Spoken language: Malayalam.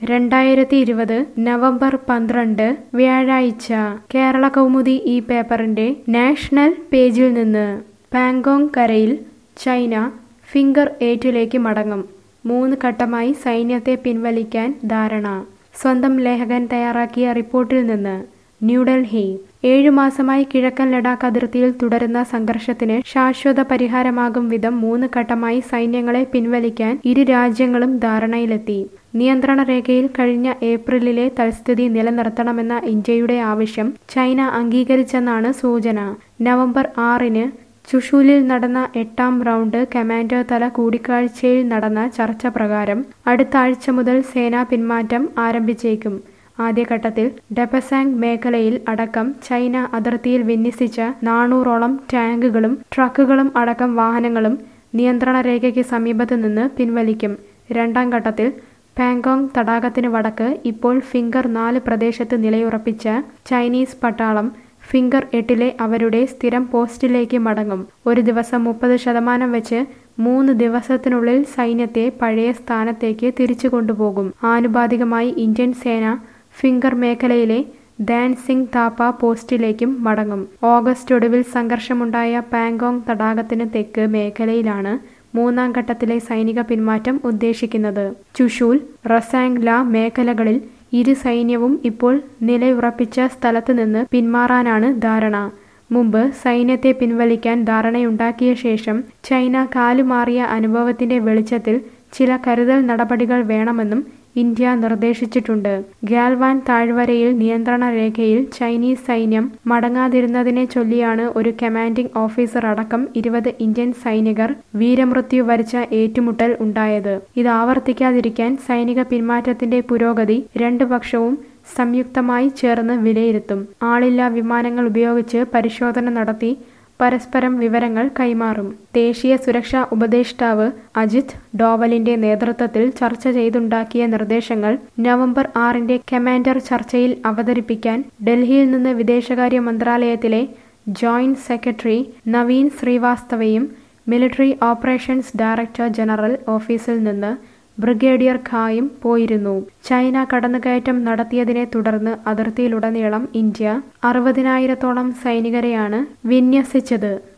രണ്ടായിരത്തി ഇരുപത് നവംബർ പന്ത്രണ്ട് വ്യാഴാഴ്ച കേരള കൗമുദി ഈ പേപ്പറിന്റെ നാഷണൽ പേജിൽ നിന്ന് പാങ്കോങ് കരയിൽ ചൈന ഫിംഗർ എയ്റ്റിലേക്ക് മടങ്ങും മൂന്ന് ഘട്ടമായി സൈന്യത്തെ പിൻവലിക്കാൻ ധാരണ സ്വന്തം ലേഖകൻ തയ്യാറാക്കിയ റിപ്പോർട്ടിൽ നിന്ന് ന്യൂഡൽഹി ഏഴു മാസമായി കിഴക്കൻ ലഡാക്ക് അതിർത്തിയിൽ തുടരുന്ന സംഘർഷത്തിന് ശാശ്വത പരിഹാരമാകും വിധം മൂന്ന് ഘട്ടമായി സൈന്യങ്ങളെ പിൻവലിക്കാൻ ഇരു രാജ്യങ്ങളും ധാരണയിലെത്തി നിയന്ത്രണ രേഖയിൽ കഴിഞ്ഞ ഏപ്രിലിലെ തൽസ്ഥിതി നിലനിർത്തണമെന്ന ഇന്ത്യയുടെ ആവശ്യം ചൈന അംഗീകരിച്ചെന്നാണ് സൂചന നവംബർ ആറിന് ചുഷൂലിൽ നടന്ന എട്ടാം റൗണ്ട് കമാൻഡർ തല കൂടിക്കാഴ്ചയിൽ നടന്ന ചർച്ച പ്രകാരം അടുത്ത ആഴ്ച മുതൽ സേനാ പിന്മാറ്റം ആരംഭിച്ചേക്കും ആദ്യഘട്ടത്തിൽ ഡെപസാങ് മേഖലയിൽ അടക്കം ചൈന അതിർത്തിയിൽ വിന്യസിച്ച നാനൂറോളം ടാങ്കുകളും ട്രക്കുകളും അടക്കം വാഹനങ്ങളും നിയന്ത്രണ രേഖയ്ക്ക് സമീപത്ത് നിന്ന് പിൻവലിക്കും രണ്ടാം ഘട്ടത്തിൽ പാങ്കോങ് തടാകത്തിന് വടക്ക് ഇപ്പോൾ ഫിംഗർ നാല് പ്രദേശത്ത് നിലയുറപ്പിച്ച ചൈനീസ് പട്ടാളം ഫിംഗർ എട്ടിലെ അവരുടെ സ്ഥിരം പോസ്റ്റിലേക്ക് മടങ്ങും ഒരു ദിവസം മുപ്പത് ശതമാനം വെച്ച് മൂന്ന് ദിവസത്തിനുള്ളിൽ സൈന്യത്തെ പഴയ സ്ഥാനത്തേക്ക് തിരിച്ചു കൊണ്ടുപോകും ആനുപാതികമായി ഇന്ത്യൻ സേന ഫിംഗർ മേഖലയിലെ ദാൻ സിംഗ് താപ്പ പോസ്റ്റിലേക്കും മടങ്ങും ഓഗസ്റ്റ് ഒടുവിൽ സംഘർഷമുണ്ടായ പാങ്കോങ് തടാകത്തിന് തെക്ക് മേഖലയിലാണ് മൂന്നാം ഘട്ടത്തിലെ സൈനിക പിന്മാറ്റം ഉദ്ദേശിക്കുന്നത് ചുഷൂൽ റസാങ് ല മേഖലകളിൽ ഇരു സൈന്യവും ഇപ്പോൾ നിലയുറപ്പിച്ച സ്ഥലത്ത് നിന്ന് പിന്മാറാനാണ് ധാരണ മുമ്പ് സൈന്യത്തെ പിൻവലിക്കാൻ ധാരണയുണ്ടാക്കിയ ശേഷം ചൈന കാലുമാറിയ അനുഭവത്തിന്റെ വെളിച്ചത്തിൽ ചില കരുതൽ നടപടികൾ വേണമെന്നും ഇന്ത്യ നിർദ്ദേശിച്ചിട്ടുണ്ട് ഗാൽവാൻ താഴ്വരയിൽ നിയന്ത്രണ രേഖയിൽ ചൈനീസ് സൈന്യം മടങ്ങാതിരുന്നതിനെ ചൊല്ലിയാണ് ഒരു കമാൻഡിംഗ് ഓഫീസർ അടക്കം ഇരുപത് ഇന്ത്യൻ സൈനികർ വീരമൃത്യു വരിച്ച ഏറ്റുമുട്ടൽ ഉണ്ടായത് ഇത് ആവർത്തിക്കാതിരിക്കാൻ സൈനിക പിന്മാറ്റത്തിന്റെ പുരോഗതി രണ്ടു പക്ഷവും സംയുക്തമായി ചേർന്ന് വിലയിരുത്തും ആളില്ലാ വിമാനങ്ങൾ ഉപയോഗിച്ച് പരിശോധന നടത്തി പരസ്പരം വിവരങ്ങൾ കൈമാറും ദേശീയ സുരക്ഷാ ഉപദേഷ്ടാവ് അജിത് ഡോവലിന്റെ നേതൃത്വത്തിൽ ചർച്ച ചെയ്തുണ്ടാക്കിയ നിർദ്ദേശങ്ങൾ നവംബർ ആറിന്റെ കമാൻഡർ ചർച്ചയിൽ അവതരിപ്പിക്കാൻ ഡൽഹിയിൽ നിന്ന് വിദേശകാര്യ മന്ത്രാലയത്തിലെ ജോയിന്റ് സെക്രട്ടറി നവീൻ ശ്രീവാസ്തവയും മിലിറ്ററി ഓപ്പറേഷൻസ് ഡയറക്ടർ ജനറൽ ഓഫീസിൽ നിന്ന് ബ്രിഗേഡിയർ ഖായും പോയിരുന്നു ചൈന കടന്നുകയറ്റം നടത്തിയതിനെ തുടർന്ന് അതിർത്തിയിലുടനീളം ഇന്ത്യ അറുപതിനായിരത്തോളം സൈനികരെയാണ് വിന്യസിച്ചത്